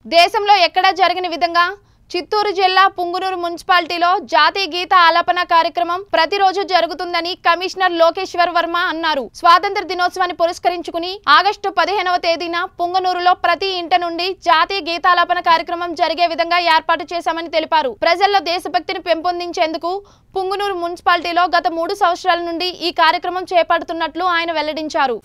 దేశంలో ఎక్కడా జరగని విధంగా చిత్తూరు జిల్లా పుంగునూరు మున్సిపాలిటీలో జాతీయ గీత ఆలాపన కార్యక్రమం ప్రతిరోజు జరుగుతుందని కమిషనర్ లోకేశ్వర్ వర్మ అన్నారు స్వాతంత్ర దినోత్సవాన్ని పురస్కరించుకుని ఆగస్టు పదిహేనవ తేదీన పుంగనూరులో ప్రతి ఇంట నుండి జాతీయ గీతాలాపన కార్యక్రమం జరిగే విధంగా ఏర్పాటు చేశామని తెలిపారు ప్రజల్లో దేశభక్తిని పెంపొందించేందుకు పుంగునూరు మున్సిపాలిటీలో గత మూడు సంవత్సరాల నుండి ఈ కార్యక్రమం చేపడుతున్నట్లు ఆయన వెల్లడించారు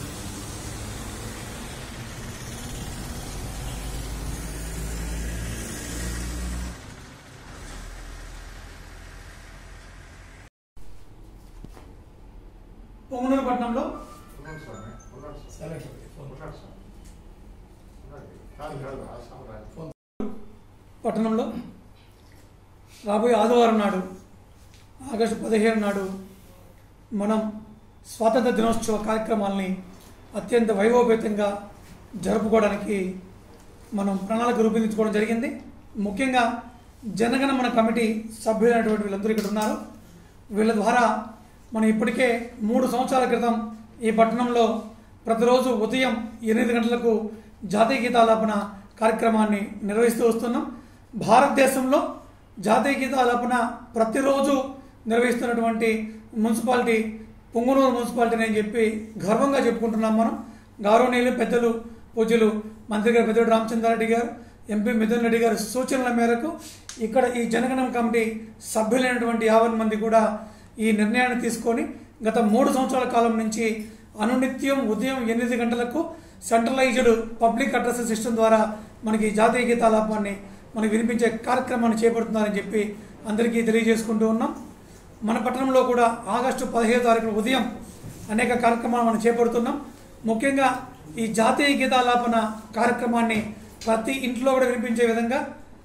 పొంగునూరు పట్టణంలో ఉన్నాడు స్వామి ఉన్నాడు సార్ ఉన్నాడు సార్ ఉన్నాడు. కాదు కాదు ఆ సాంప్రదాయం పట్టణంలో రాబోయే ఆదివారం నాడు ఆగస్టు పదిహేను నాడు మనం స్వాతంత్ర దినోత్సవ కార్యక్రమాల్ని అత్యంత వైభవపేతంగా జరుపుకోవడానికి మనం ప్రణాళిక రూపొందించుకోవడం జరిగింది ముఖ్యంగా జనగణ మన కమిటీ సభ్యులైనటువంటి వీళ్ళందరూ ఇక్కడ ఉన్నారు వీళ్ళ ద్వారా మనం ఇప్పటికే మూడు సంవత్సరాల క్రితం ఈ పట్టణంలో ప్రతిరోజు ఉదయం ఎనిమిది గంటలకు జాతీయ గీతాలాపన కార్యక్రమాన్ని నిర్వహిస్తూ వస్తున్నాం భారతదేశంలో జాతీయ గీతాలాపన ప్రతిరోజు నిర్వహిస్తున్నటువంటి మున్సిపాలిటీ పొంగునూరు మున్సిపాలిటీ అని చెప్పి గర్వంగా చెప్పుకుంటున్నాం మనం గౌరవనీయులు పెద్దలు పూజ్యులు మంత్రి గారు పెద్దడు రామచంద్రారెడ్డి గారు ఎంపీ మిథున్ రెడ్డి గారి సూచనల మేరకు ఇక్కడ ఈ జనగణం కమిటీ సభ్యులైనటువంటి యాభై మంది కూడా ఈ నిర్ణయాన్ని తీసుకొని గత మూడు సంవత్సరాల కాలం నుంచి అనునిత్యం ఉదయం ఎనిమిది గంటలకు సెంట్రలైజ్డ్ పబ్లిక్ అడ్రస్ సిస్టమ్ ద్వారా మనకి ఈ జాతీయ గీతాలాపాన్ని మనకి వినిపించే కార్యక్రమాన్ని చేపడుతున్నారని చెప్పి అందరికీ తెలియజేసుకుంటూ ఉన్నాం మన పట్టణంలో కూడా ఆగస్టు పదిహేను తారీఖున ఉదయం అనేక కార్యక్రమాలు మనం చేపడుతున్నాం ముఖ్యంగా ఈ జాతీయ గీతాలాపన కార్యక్రమాన్ని ప్రతి ఇంట్లో కూడా వినిపించే విధంగా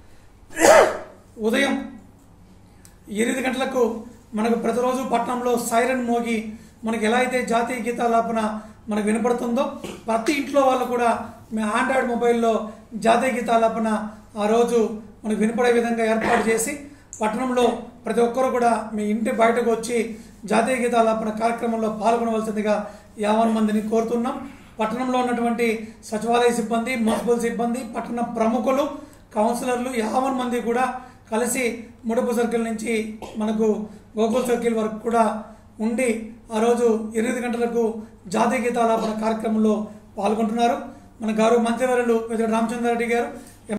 ఉదయం ఎనిమిది గంటలకు మనకు ప్రతిరోజు పట్టణంలో సైరన్ మోగి మనకి ఎలా అయితే జాతీయ గీతాలాపన మనకు వినపడుతుందో ప్రతి ఇంట్లో వాళ్ళు కూడా మీ ఆండ్రాయిడ్ మొబైల్లో జాతీయ గీతాలాపన ఆ రోజు మనకు వినపడే విధంగా ఏర్పాటు చేసి పట్టణంలో ప్రతి ఒక్కరు కూడా మీ ఇంటి బయటకు వచ్చి జాతీయ గీతాలాపన కార్యక్రమంలో పాల్గొనవలసిందిగా యావన్ మందిని కోరుతున్నాం పట్టణంలో ఉన్నటువంటి సచివాలయ సిబ్బంది మున్సిపల్ సిబ్బంది పట్టణ ప్రముఖులు కౌన్సిలర్లు యావన్ మంది కూడా కలిసి ముడుపు సర్కిల్ నుంచి మనకు గోకుల్ సర్కిల్ వరకు కూడా ఉండి ఆ రోజు ఎనిమిది గంటలకు జాతీయ గీతాలాపన కార్యక్రమంలో పాల్గొంటున్నారు మన గౌరవ మంత్రివర్యులు పెద్ద రామచంద్రారెడ్డి గారు